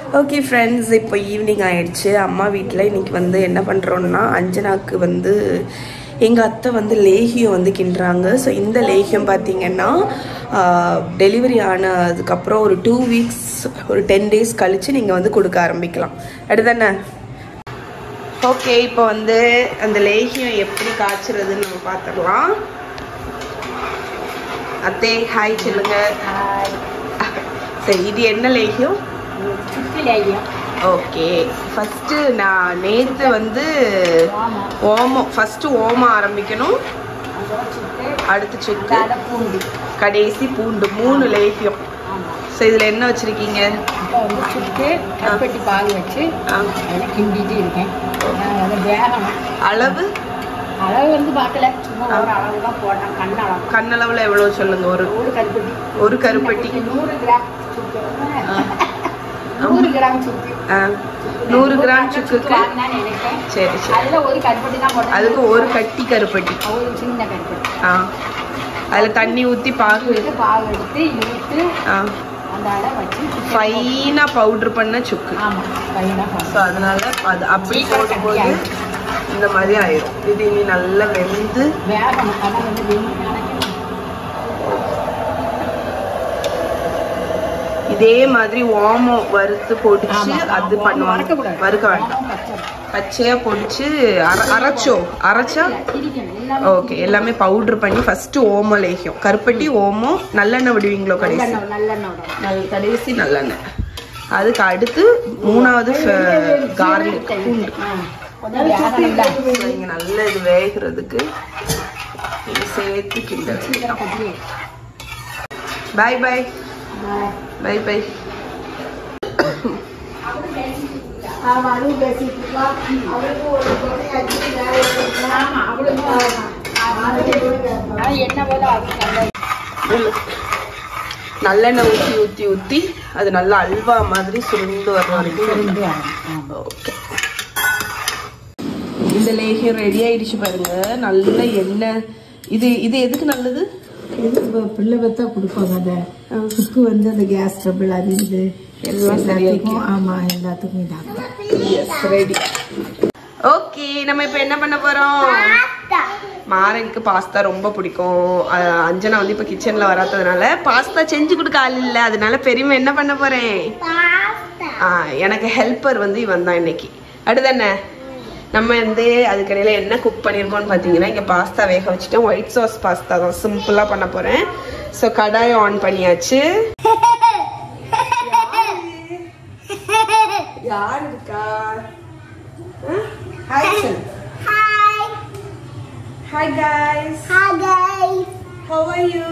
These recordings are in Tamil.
ஓகே ஃப்ரெண்ட்ஸ் இப்போ ஈவினிங் ஆயிடுச்சு அம்மா வீட்டில் இன்னைக்கு வந்து என்ன பண்ணுறோன்னா அஞ்சனாக்கு வந்து எங்கள் அத்தை வந்து லேகியம் வந்து கிண்டுறாங்க ஸோ இந்த லேகியம் பார்த்தீங்கன்னா டெலிவரி ஆனதுக்கப்புறம் ஒரு டூ வீக்ஸ் ஒரு டென் டேஸ் கழித்து நீங்கள் வந்து கொடுக்க ஆரம்பிக்கலாம் அடுத்தானே ஓகே இப்போ வந்து அந்த லேகியம் எப்படி காய்ச்சறதுன்னு நம்ம பார்த்துடலாம் அத்தே ஹாய் சொல்லுங்க சரி இது என்ன லேகியம் ஓகே ஃபஸ்ட்டு நான் நேற்று வந்து ஓமம் ஃபஸ்ட்டு ஓமம் ஆரம்பிக்கணும் அடுத்து சுக்கு பூண்டு கடைசி பூண்டு மூணு லேகியம் ஸோ இதில் என்ன வச்சுருக்கீங்க இப்போ வந்து சுட்டு கருப்பட்டி பாகு வச்சு அதில் கிண்டிட்டு இருக்கேன் நான் அதை வேகணும் அளவு அளவு வந்து பார்க்கல சும்மா ஒரு அளவு தான் போட்டேன் கண் அளவு கண்ணளவில் எவ்வளோ சொல்லுங்க ஒரு ஒரு கருப்பட்டி ஒரு கருப்பட்டி நூறு கிராம் சுக்கு ஆ. நூறு கிராம் சுக்கு ஆ, நூறு கிராம் சுக்குக்கு வாங்கினான்னு நினைக்கிறேன் சரி சரி அதில் ஒரு கருப்பட்டி தான் போட்டேன் அதுக்கு ஒரு கட்டி கருப்பட்டி ஒரு சின்ன கருப்பட்டி ஆ அதில் தண்ணி ஊற்றி பாகு எடுத்து பாகு எடுத்து இழுத்து ஆ அந்த அளவு வச்சு ஃபைனாக பவுட்ரு பண்ண சுக்கு ஆமாம் பையனாக ஸோ அதனால அது அப்படி போடும்போது இந்த மாதிரி ஆயிரும் இது இனி நல்லா வெந்து வேகணும் அதான் வந்து வெயில் நினைக்கணும் இதே மாதிரி ஓமம் வறுத்து பொடிச்சு அது பண்ணுவாங்க வறுக்கக்கூடாது. வறுக்க வேண்டாம் ஆமாம், பச்சை. பச்சையா பொடிச்சு அர அரைச்சோ அரைச்சா திரிக்கணும். எல்லாமே ஓகே எல்லாமே பவுடர் பண்ணி ஃபர்ஸ்ட் ஓமம் லேகியம் கருப்பட்டி ஓமம் நல்லெண்ணெய் விடுவீங்களோ கடைசி நல்லெண்ணெய் நல்லெண்ணெய் விடணும். நல் கடைசி நல்லெண்ணெய் அதுக்கு அடுத்து மூணாவது கார்லிக் பூண்டு ஆ, கொஞ்சம் வேகணும்ல. இங்க நல்லா இது வேகிறதுக்கு இது சேர்த்து கிண்டல் சீக்கிரம் கொட்டி. பாய் பாய் ஆ. பை பை ஆமா, அதுவும் பேசிட்டு இருக்கா. அவளுக்கும் ஒரு குறையாச்சு, வேற ஒரு குறை. ஆமா, அவளுக்கும் ஆமா, அது ஆ, என்ன போல அவளுக்கு நல்ல நல்லெண்ணெய் ஊற்றி ஊற்றி ஊற்றி அது நல்லா அல்வா மாதிரி சுருண்டு வர வரைக்கும் சுருண்டு வரணும். ஆமா. ஓகே இந்த லேகியம் ரெடி ஆயிடுச்சு பாருங்க நல்ல எண்ணெய் இது இது எதுக்கு நல்லது இது இப்ப பிள்ளை பெத்தா கொடுப்பாங்க அந்த சுக்கு வந்து அந்த கேஸ் ட்ரபிள் அது இது எல்லாம் சரியாக்கி. எல்லாத்துக்கும் ஆமா எல்லாத்துக்கும் இதாகும் எஸ் ரெடி ஓகே நம்ம இப்போ என்ன பண்ண போறோம் மாறனுக்கு பாஸ்தா ரொம்ப பிடிக்கும் அஹ் அஞ்சனா வந்து இப்போ கிச்சன்ல வராததுனால பாஸ்தா செஞ்சு கொடுக்க ஆள் இல்லை அதனால பெரியம்மா என்ன பண்ண போறேன் ஆ, எனக்கு ஹெல்ப்பர் வந்து இவன் தான் இன்னைக்கு அடுதானே நம்ம வந்து அதுக்கடையில் என்ன குக் பண்ணியிருக்கோம்னு பார்த்தீங்கன்னா இங்கே பாஸ்தா வேக வச்சுட்டேன் ஒயிட் சாஸ் பாஸ்தா தான் சிம்பிளாக பண்ண போகிறேன் ஸோ கடாயை ஆன் பண்ணியாச்சு யார் இருக்கா ஹாய் சொல்லு hi guys how are you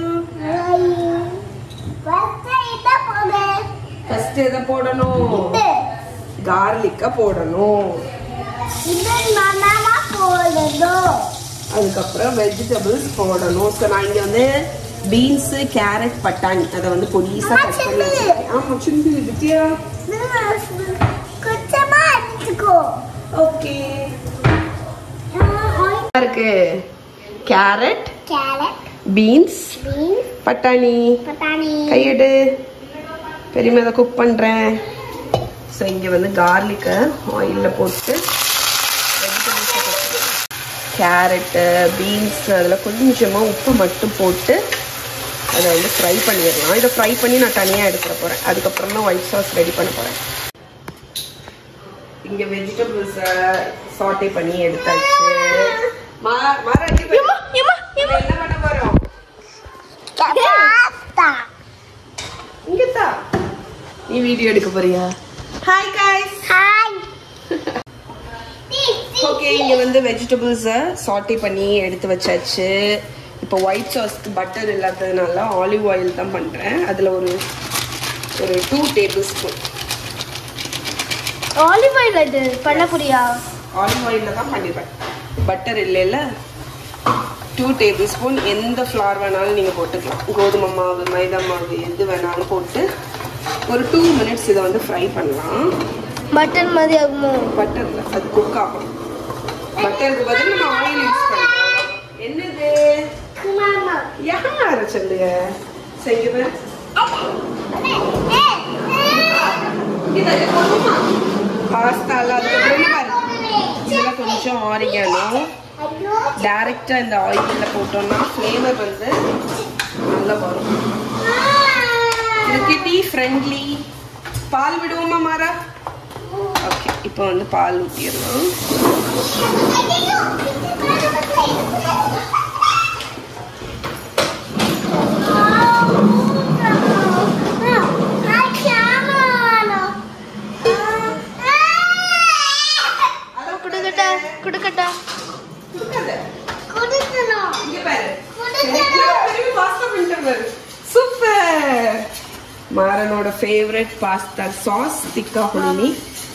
first எதை போடணும் கார்லிக்கை போடணும் அதுக்கப்புறம் வெஜிடபிள்ஸ் போடணும் ஸோ நான் இங்கே வந்து பீன்ஸு கேரட் பட்டாணி அதை வந்து பொடிசாக கட் பண்ணி வச்சிருக்கேன் ஆமாம் சுண்டி வித்தியா ஓகே இருக்கு கேரட் பீன்ஸ் பட்டாணி கையெடு பெரியமா இதை குக் பண்ணுறேன் ஸோ இங்கே வந்து கார்லிக்கை ஆயிலில் போட்டு கேரட்டு பீன்ஸ் அதில் கொஞ்சமாக உப்பு மட்டும் போட்டு அதை வந்து ஃப்ரை பண்ணிடலாம் இதை ஃப்ரை பண்ணி நான் தனியாக எடுத்துட போகிறேன் அதுக்கப்புறம் தான் ஒயிட் சாஸ் ரெடி பண்ண போகிறேன் இங்கே வெஜிடபிள்ஸை சாட்டே பண்ணி எடுத்தாச்சு மா மாற என்ன பண்ண போகிறோம் இங்கத்தா நீ வீடியோ எடுக்க போறியா ஹாய் guys ஓகே இங்க வந்து வெஜிடபிள்ஸை சாட்டே பண்ணி எடுத்து வச்சாச்சு இப்போ ஒயிட் சாஸ்க்கு பட்டர் இல்லாததுனால ஆலிவ் ஆயில் தான் பண்ணுறேன் அதில் ஒரு ஒரு two tablespoon olive oil இது பண்ண புரியா ஆலிவ் ஆயிலில் தான் பண்ணிடுறேன் பட்டர் இல்லைல்ல டூ டேபிள் ஸ்பூன் எந்த ஃப்ளார் வேணாலும் நீங்கள் போட்டுக்கலாம் கோதுமை மாவு மைதா மாவு எது வேணாலும் போட்டு ஒரு டூ மினிட்ஸ் இதை வந்து ஃப்ரை பண்ணலாம் பட்டன் மாதிரி ஆகுமோ பட்டர்ல அது குக் ஆகும் பட்டருக்கு பதில் நம்ம ஆயில் யூஸ் பண்ணுறோம் என்னது யார சொல்லுங்க செய்யுது பாஸ்தால அதுக்கப்புறம் என்ன பாரு இதில் கொஞ்சம் ஆரிகனோ டைரெக்டாக இந்த ஆயிலில் போட்டோம்னா ஃப்ளேவர் வந்து நல்லா வரும் இது கிட்டி ஃப்ரெண்ட்லி பால் விடுவோமா மாறா ஓகே இப்போ வந்து பால் ஊற்றிடலாம் குடுக்கட்டா குடுக்கட்டா இங்க பாரு திரும்பி பாஸ்தா பண்ணிட்டு பாரு சூப்பர் மாறனோட ஃபேவரட் பாஸ்தா சாஸ் திக்கா ஹுல்லி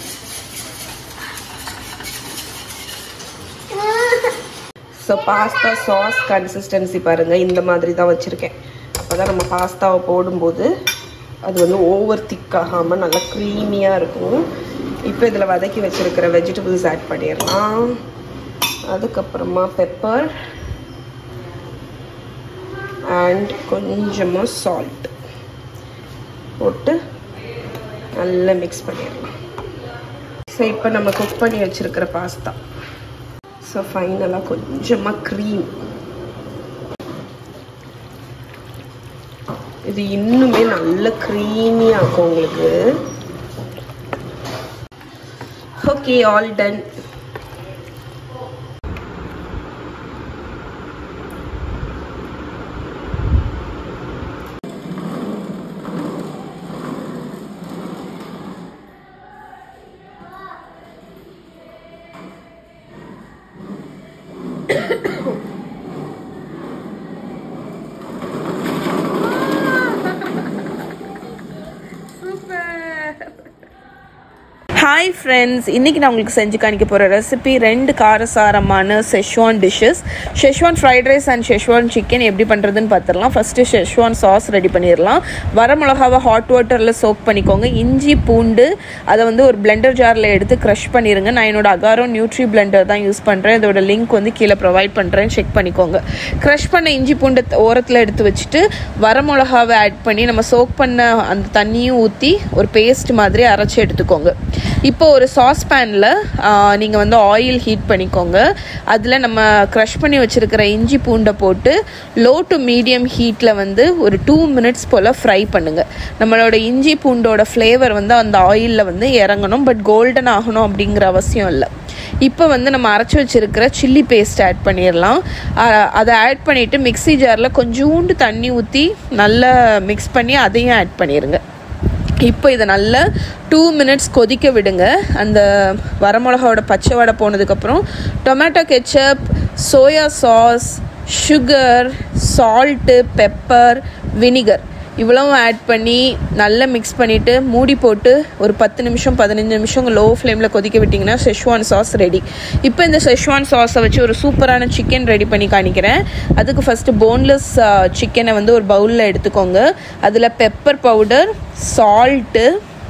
ஸோ பாஸ்தா சாஸ் கன்சிஸ்டன்சி பாருங்க இந்த மாதிரி தான் வச்சுருக்கேன் அப்போ தான் நம்ம பாஸ்தாவை போடும்போது அது வந்து ஓவர் திக்காகாமல் நல்லா க்ரீமியாக இருக்கும் இப்போ இதில் வதக்கி வச்சுருக்கிற வெஜிடபிள்ஸ் ஆட் பண்ணிடலாம் அதுக்கப்புறமா பெப்பர் அண்ட் கொஞ்சமாக சால்ட் போட்டு நல்லா மிக்ஸ் பண்ணிடலாம் ஸோ இப்போ நம்ம குக் பண்ணி வச்சுருக்கிற பாஸ்தா ஸோ ஃபைனலாக கொஞ்சமாக க்ரீம் இது இன்னுமே நல்ல க்ரீமியாக இருக்கும் உங்களுக்கு okay all done hi friends இன்றைக்கி நான் உங்களுக்கு செஞ்சு காணிக்க போகிற ரெசிபி ரெண்டு காரசாரமான schezwan dishes schezwan fried rice and schezwan chicken எப்படி பண்ணுறதுன்னு பார்த்துடலாம் ஃபஸ்ட்டு ஷெஷ்வான் சாஸ் ரெடி பண்ணிடலாம் வர மிளகாவை ஹாட் வாட்டரில் சோக் பண்ணிக்கோங்க இஞ்சி பூண்டு அதை வந்து ஒரு பிளெண்டர் ஜாரில் எடுத்து க்ரஷ் பண்ணிடுங்க நான் என்னோட அகாரோ நியூட்ரி பிளெண்டர் தான் யூஸ் பண்ணுறேன் இதோட லிங்க் வந்து கீழே ப்ரொவைட் பண்ணுறேன் செக் பண்ணிக்கோங்க க்ரஷ் பண்ண இஞ்சி பூண்டு ஓரத்தில் எடுத்து வச்சுட்டு வர மிளகாவை ஆட் பண்ணி நம்ம சோக் பண்ண அந்த தண்ணியும் ஊற்றி ஒரு பேஸ்ட் மாதிரி அரைச்சி எடுத்துக்கோங்க இப்போ ஒரு சாஸ் பேனில் நீங்கள் வந்து ஆயில் ஹீட் பண்ணிக்கோங்க அதில் நம்ம க்ரஷ் பண்ணி வச்சுருக்கிற இஞ்சி பூண்டை போட்டு லோ டு மீடியம் ஹீட்டில் வந்து ஒரு டூ மினிட்ஸ் போல் ஃப்ரை பண்ணுங்கள் நம்மளோட இஞ்சி பூண்டோட ஃப்ளேவர் வந்து அந்த ஆயிலில் வந்து இறங்கணும் பட் கோல்டன் ஆகணும் அப்படிங்கிற அவசியம் இல்லை இப்போ வந்து நம்ம அரைச்சி வச்சுருக்கிற சில்லி பேஸ்ட் ஆட் பண்ணிடலாம் அஹ் அதை ஆட் பண்ணிவிட்டு மிக்ஸி ஜாரில் கொஞ்சோண்டு தண்ணி ஊற்றி நல்லா மிக்ஸ் பண்ணி அதையும் ஆட் பண்ணிடுங்க இப்போ இதை நல்லா டூ மினிட்ஸ் கொதிக்க விடுங்க அந்த வரமிளகாவோட பச்சை வடை போனதுக்கப்புறம் tomato ketchup soya sauce sugar salt pepper vinegar இவ்வளவும் ஆட் பண்ணி நல்லா மிக்ஸ் பண்ணிவிட்டு மூடி போட்டு ஒரு பத்து நிமிஷம் பதினஞ்சு நிமிஷம் லோ ஃப்ளேமில் கொதிக்க விட்டிங்கன்னா செஷ்வான் சாஸ் ரெடி இப்போ இந்த செஷ்வான் சாஸை வச்சு ஒரு சூப்பரான சிக்கன் ரெடி பண்ணி காணிக்கிறேன் அதுக்கு ஃபஸ்ட்டு போன்லெஸ் சிக்கனை வந்து ஒரு பவுலில் எடுத்துக்கோங்க அதில் pepper powder salt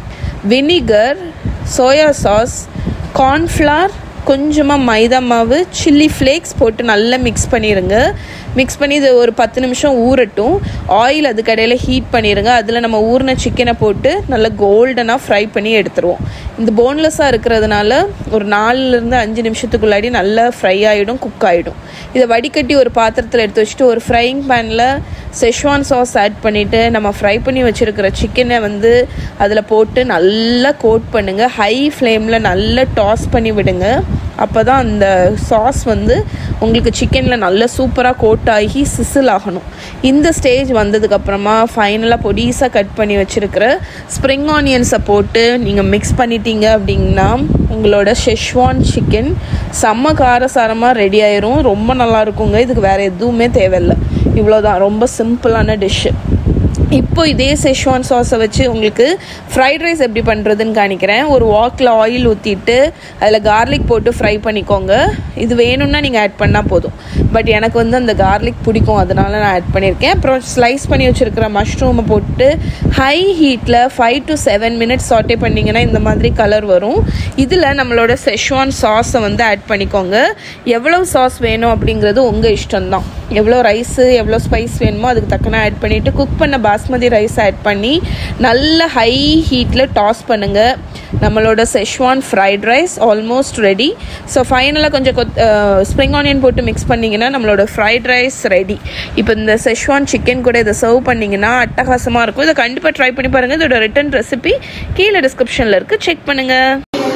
vinegar soya sauce cornflour கொஞ்சமாக மைதா மாவு சில்லி ஃப்ளேக்ஸ் போட்டு நல்லா மிக்ஸ் பண்ணிடுங்க மிக்ஸ் பண்ணி இது ஒரு பத்து நிமிஷம் ஊறட்டும் ஆயில் அதுக்கு இடையில ஹீட் பண்ணிடுங்க அதில் நம்ம ஊறின சிக்கனை போட்டு நல்லா கோல்டனாக ஃப்ரை பண்ணி எடுத்துருவோம் இந்த போன்லெஸ்ஸாக இருக்கிறதுனால ஒரு நாலுலேருந்து அஞ்சு நிமிஷத்துக்குள்ளாடி நல்லா ஃப்ரை ஆகிடும் குக் ஆகிடும் இதை வடிகட்டி ஒரு பாத்திரத்தில் எடுத்து வச்சுட்டு ஒரு ஃப்ரைங் பேனில் செஷ்வான் சாஸ் ஆட் பண்ணிவிட்டு நம்ம ஃப்ரை பண்ணி வச்சுருக்கிற சிக்கனை வந்து அதில் போட்டு நல்லா கோட் பண்ணுங்கள் ஹை ஃப்ளேமில் நல்லா டாஸ் பண்ணி விடுங்க அப்போ தான் அந்த சாஸ் வந்து உங்களுக்கு சிக்கனில் நல்ல சூப்பராக கோட் ஆகி சிசில் ஆகணும் இந்த ஸ்டேஜ் வந்ததுக்கப்புறமா ஃபைனலாக பொடிசாக கட் பண்ணி வச்சுருக்கிற ஸ்ப்ரிங் ஆனியன்ஸை போட்டு நீங்கள் மிக்ஸ் பண்ணிட்டீங்க அப்படின்னா உங்களோட ஷெஷ்வான் சிக்கன் செம்ம காரசாரமாக ரெடி ஆயிரும் ரொம்ப நல்லா இருக்குங்க இதுக்கு வேறு எதுவுமே தேவையில்லை இவ்வளோதான் ரொம்ப சிம்பிளான டிஷ்ஷு இப்போ இதே செஷ்வான் சாஸை வச்சு உங்களுக்கு ஃப்ரைட் ரைஸ் எப்படி பண்ணுறதுன்னு காணிக்கிறேன் ஒரு வாக்கில் ஆயில் ஊற்றிட்டு அதில் கார்லிக் போட்டு ஃப்ரை பண்ணிக்கோங்க இது வேணும்னா நீங்கள் ஆட் பண்ணால் போதும் பட் எனக்கு வந்து அந்த கார்லிக் பிடிக்கும் அதனால நான் ஆட் பண்ணியிருக்கேன் அப்புறம் ஸ்லைஸ் பண்ணி வச்சுருக்கிற மஷ்ரூமை போட்டு ஹை ஹீட்டில் ஃபைவ் டு செவன் மினிட்ஸ் சாட்டே பண்ணிங்கன்னா இந்த மாதிரி கலர் வரும் இதில் நம்மளோட செஷ்வான் சாஸை வந்து ஆட் பண்ணிக்கோங்க எவ்வளவு சாஸ் வேணும் அப்படிங்கிறது உங்கள் இஷ்டம்தான் எவ்வளோ ரைஸு எவ்வளோ ஸ்பைஸ் வேணுமோ அதுக்கு தக்கன ஆட் பண்ணிவிட்டு குக் பண்ண பாஸ்மதி ரைஸ் ஆட் பண்ணி நல்ல ஹை ஹீட்டில் டாஸ் பண்ணுங்கள் நம்மளோட schezwan fried rice almost ready so ஃபைனலாக கொஞ்சம் கொத் ஸ்ப்ரிங் ஆனியன் போட்டு மிக்ஸ் பண்ணிங்கன்னா நம்மளோட ஃப்ரைட் ரைஸ் ரெடி இப்போ இந்த செஷ்வான் சிக்கன் கூட இதை சர்வ் பண்ணிங்கன்னா அட்டகாசமாக இருக்கும் இதை கண்டிப்பாக ட்ரை பண்ணி பாருங்கள் இதோட ரிட்டன் ரெசிபி கீழே டிஸ்கிரிப்ஷனில் இருக்குது செக் பண்ணுங்கள்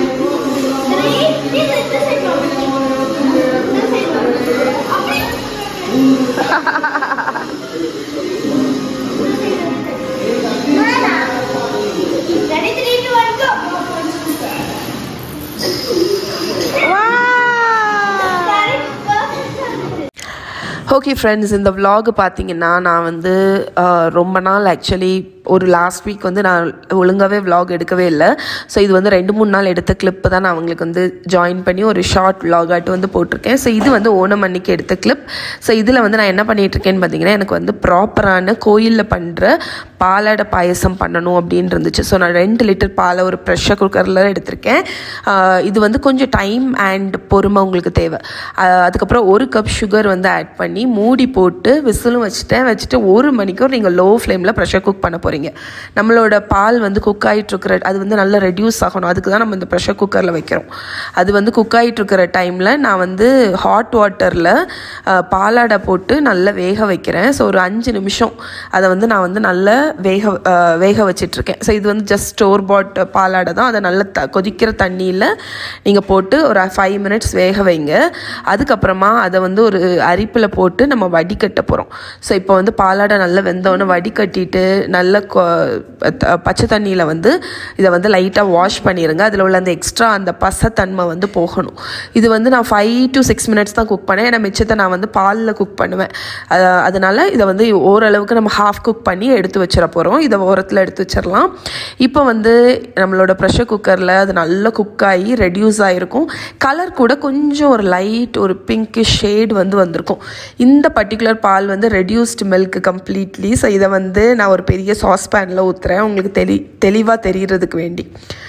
Ready, three, two, one, go. Okay friends இந்த vlog பார்த்தீங்கன்னா நான் வந்து ஆஹ், ரொம்ப நாள் ஆக்சுவலி ஒரு லாஸ்ட் வீக் வந்து நான் ஒழுங்காகவே vlog எடுக்கவே இல்லை ஸோ இது வந்து ரெண்டு மூணு நாள் எடுத்த கிளிப்பு தான் நான் அவங்களுக்கு வந்து ஜாயின் பண்ணி ஒரு ஷார்ட் vlog ஆட்டு வந்து போட்டிருக்கேன் ஸோ இது வந்து ஓணம் அன்னைக்கு எடுத்த கிளிப் ஸோ இதில் வந்து நான் என்ன பண்ணிட்டு இருக்கேன்னு பார்த்தீங்கன்னா எனக்கு வந்து ப்ராப்பரான கோயிலில் பண்ணுற பாலாடை பாயசம் பண்ணணும் அப்படின்னு இருந்துச்சு ஸோ நான் ரெண்டு லிட்டர் பாலை ஒரு ப்ரெஷர் குக்கரில் எடுத்திருக்கேன் ஆஹ், இது வந்து கொஞ்சம் டைம் அண்ட் பொறுமை உங்களுக்கு தேவை ஆஹ், அதுக்கப்புறம் ஒரு கப் சுகர் வந்து ஆட் பண்ணி மூடி போட்டு விசிலும் வச்சுட்டேன் வச்சுட்டு ஒரு மணிக்கூர் நீங்கள் லோ ஃப்ளேமில் ப்ரெஷர் குக் பண்ண போகிறீங்க நம்மளோட பால் வந்து குக் ஆகிட்டு இருக்கிற அது வந்து நல்லா ரெடியூஸ் ஆகணும் அதுக்கு தான் நம்ம இந்த ப்ரெஷர் குக்கரில் வைக்கிறோம் அது வந்து குக் ஆகிட்டு இருக்கிற டைமில் நான் வந்து ஹாட் வாட்டரில் பாலாடை போட்டு நல்லா வேக வைக்கிறேன் ஸோ ஒரு அஞ்சு நிமிஷம் அதை வந்து நான் வந்து நல்லா வேக அஹ், வேக வச்சிட்ருக்கேன் ஸோ இது வந்து ஜஸ்ட் ஸ்டோர் பாட் பாலாடை தான் அதை நல்லா த கொதிக்கிற தண்ணியில் நீங்கள் போட்டு ஒரு ஃபைவ் மினிட்ஸ் வேக வைங்க அதுக்கப்புறமா அதை வந்து ஒரு அரிப்பில் போட்டு நம்ம வடிகட்ட போகிறோம் ஸோ இப்போ வந்து பாலாடை நல்லா வெந்தோடனே வடிகட்டிட்டு நல்ல கொ- த- பச்சை தண்ணியில் வந்து இதை வந்து லைட்டாக வாஷ் பண்ணிடுங்க அதில் உள்ள அந்த எக்ஸ்ட்ரா அந்த பசத்தன்மை வந்து போகணும் இது வந்து நான் ஃபைவ் டு சிக்ஸ் மினிட்ஸ் தான் குக் பண்ணேன் ஏன்னா மிச்சத்தை நான் வந்து பாலில் குக் பண்ணுவேன் அஹ் அதனால இதை வந்து ஓரளவுக்கு நம்ம ஹாஃப் குக் பண்ணி எடுத்து வச்சிட போகிறோம் இதை ஓரத்தில் எடுத்து வச்சிடலாம் இப்போ வந்து நம்மளோட ப்ரெஷர் குக்கரில் அது நல்லா குக் ஆகி ரெடியூஸ் ஆகிருக்கும் கலர் கூட கொஞ்சம் ஒரு லைட் ஒரு பிங்க் ஷேட் வந்து வந்திருக்கும் இந்த பர்டிகுலர் பால் வந்து ரெடியூஸ்டு மில்க் கம்ப்ளீட்லி ஸோ இதை வந்து நான் ஒரு பெரிய சாஸ்பேனில் ஊற்றுறேன் உங்களுக்கு தெளி தெளிவாக தெரியறதுக்கு வேண்டி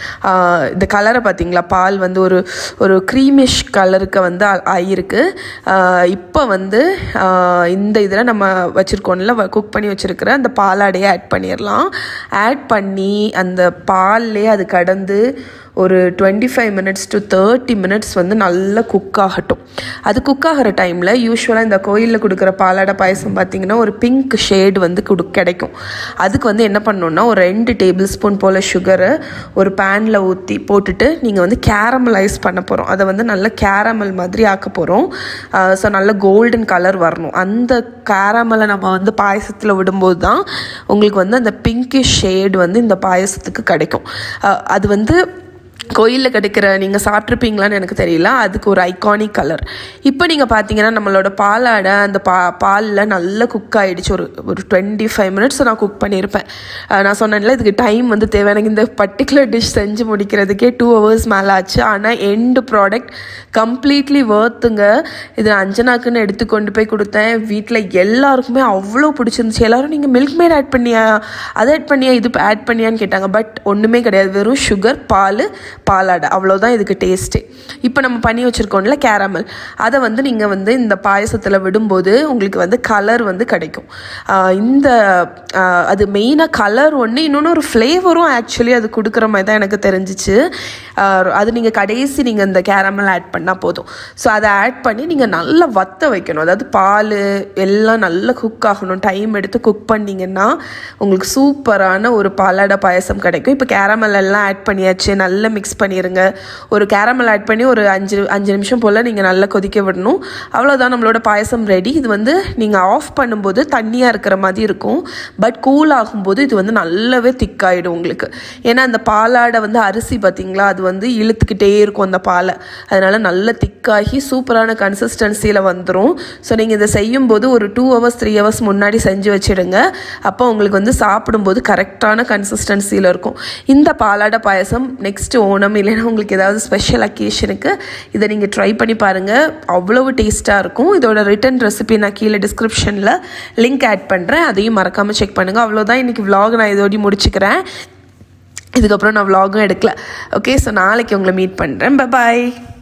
ஆஹ் இந்த கலரை பார்த்தீங்களா பால் வந்து ஒரு ஒரு க்ரீமிஷ் கலருக்கு வந்து ஆ- ஆகியிருக்கு ஆஹ் இப்போ வந்து ஆஹ் இந்த இதில் நம்ம வச்சுருக்கோம்ல குக் பண்ணி வச்சுருக்கிற அந்த பாலாடையை ஆட் பண்ணிடலாம் ஆட் பண்ணி அந்த பால்லே அது கடந்து ஒரு twenty five minutes to thirty minutes வந்து நல்லா குக் ஆகட்டும் அது குக் ஆகிற டைமில் யூஸ்வலாக இந்த கோயிலில் கொடுக்குற பாலாடை பாயசம் பார்த்தீங்கன்னா ஒரு பிங்க் ஷேடு வந்து கொடு கிடைக்கும் அதுக்கு வந்து என்ன பண்ணணும்னா ஒரு ரெண்டு டேபிள் ஸ்பூன் போல் சுகரை ஒரு பேனில் ஊற்றி போட்டுட்டு நீங்கள் வந்து கேரமலைஸ் பண்ண போகிறோம் அதை வந்து நல்ல கேரமல் மாதிரி ஆக்க போகிறோம் ஸோ நல்ல கோல்டன் கலர் வரணும் அந்த கேரமலை நம்ம வந்து பாயசத்தில் விடும்போது தான் உங்களுக்கு வந்து அந்த பிங்கிஷ் ஷேடு வந்து இந்த பாயசத்துக்கு கிடைக்கும் அஹ் அது வந்து கோயிலில் கிடைக்கிற நீங்கள் சாப்பிட்ருப்பீங்களான்னு எனக்கு தெரியல அதுக்கு ஒரு ஐகானிக் கலர் இப்போ நீங்கள் பார்த்தீங்கன்னா நம்மளோட பாலாடை அந்த பா பாலில் நல்லா குக் ஆகிடுச்சு ஒரு ஒரு டுவெண்ட்டி ஃபைவ் மினிட்ஸ் நான் குக் பண்ணியிருப்பேன் அஹ் நான் சொன்னேன்ல இதுக்கு டைம் வந்து தேவை எனக்கு இந்த பர்டிகுலர் டிஷ் செஞ்சு முடிக்கிறதுக்கே டூ ஹவர்ஸ் மேலே ஆச்சு ஆனால் எண்டு ப்ராடக்ட் கம்ப்ளீட்லி வேர்த்துங்க இது நான் அஞ்சனாக்குன்னு எடுத்து கொண்டு போய் கொடுத்தேன் வீட்டில் எல்லாருக்குமே அவ்வளோ பிடிச்சிருந்துச்சு எல்லாரும் நீங்கள் மில்க் மேட் ஆட் பண்ணியா அதை ஆட் பண்ணியா இது ஆட் பண்ணியான்னு கேட்டாங்க பட் ஒன்றுமே கிடையாது வெறும் சுகர் பால் பாலாடை அவ்வளோதான் இதுக்கு டேஸ்ட்டே இப்போ நம்ம பண்ணி வச்சுருக்கோம்ல கேரமல் அதை வந்து நீங்கள் வந்து இந்த பாயசத்தில் விடும்போது உங்களுக்கு வந்து கலர் வந்து கிடைக்கும் ஆஹ் இந்த ஆஹ் அது மெயினாக கலர் ஒன்று இன்னொன்று ஒரு ஃப்ளேவரும் ஆக்சுவலி அது கொடுக்குற மாதிரி தான் எனக்கு தெரிஞ்சிச்சு ஆஹ் அது நீங்கள் கடைசி நீங்கள் இந்த கேரமல் ஆட் பண்ணால் போதும் ஸோ அதை ஆட் பண்ணி நீங்கள் நல்லா வத்த வைக்கணும் அதாவது பால் எல்லாம் நல்லா குக் ஆகணும் டைம் எடுத்து குக் பண்ணிங்கன்னா உங்களுக்கு சூப்பரான ஒரு பாலாடை பாயசம் கிடைக்கும் இப்போ கேரமல் எல்லாம் ஆட் பண்ணியாச்சு நல்லா மிக்ஸ் பண்ணிடுங்க ஒரு கேரமல் ஆட் பண்ணி ஒரு அஞ்சு அஞ்சு நிமிஷம் போல் நீங்கள் நல்லா கொதிக்க விடணும் அவ்வளோதான் நம்மளோட பாயசம் ரெடி இது வந்து நீங்கள் ஆஃப் பண்ணும்போது தண்ணியாக இருக்கிற மாதிரி இருக்கும் பட் கூல் ஆகும்போது இது வந்து நல்லாவே திக்காயிடும் உங்களுக்கு ஏன்னா அந்த பாலாடை வந்து அரிசி பார்த்தீங்களா அது வந்து இழுத்துக்கிட்டே இருக்கும் அந்த பாலை அதனால நல்ல திக்காகி சூப்பரான கன்சிஸ்டன்சியில் வந்துடும் ஸோ நீங்கள் இதை செய்யும்போது ஒரு டூ ஹவர்ஸ் த்ரீ ஹவர்ஸ் முன்னாடி செஞ்சு வச்சிடுங்க அப்போ உங்களுக்கு வந்து சாப்பிடும்போது கரெக்டான கன்சிஸ்டன்சியில் இருக்கும் இந்த பாலாடை பாயசம் நெக்ஸ்ட் ஓணம் இல்லைன்னா உங்களுக்கு ஏதாவது ஸ்பெஷல் அக்கேஷனுக்கு இதை நீங்கள் ட்ரை பண்ணி பாருங்கள் அவ்வளவு டேஸ்ட்டாக இருக்கும் இதோட ரிட்டன் ரெசிபி நான் கீழே டிஸ்கிரிப்ஷனில் லிங்க் ஆட் பண்ணுறேன் அதையும் மறக்காமல் செக் பண்ணுங்கள் அவ்வளோதான் இன்றைக்கி vlog நான் இதோடய முடிச்சுக்கிறேன் இதுக்கப்புறம் நான் vlog-ம் எடுக்கல ஓகே ஸோ நாளைக்கு உங்களை மீட் பண்ணுறேன் பாய்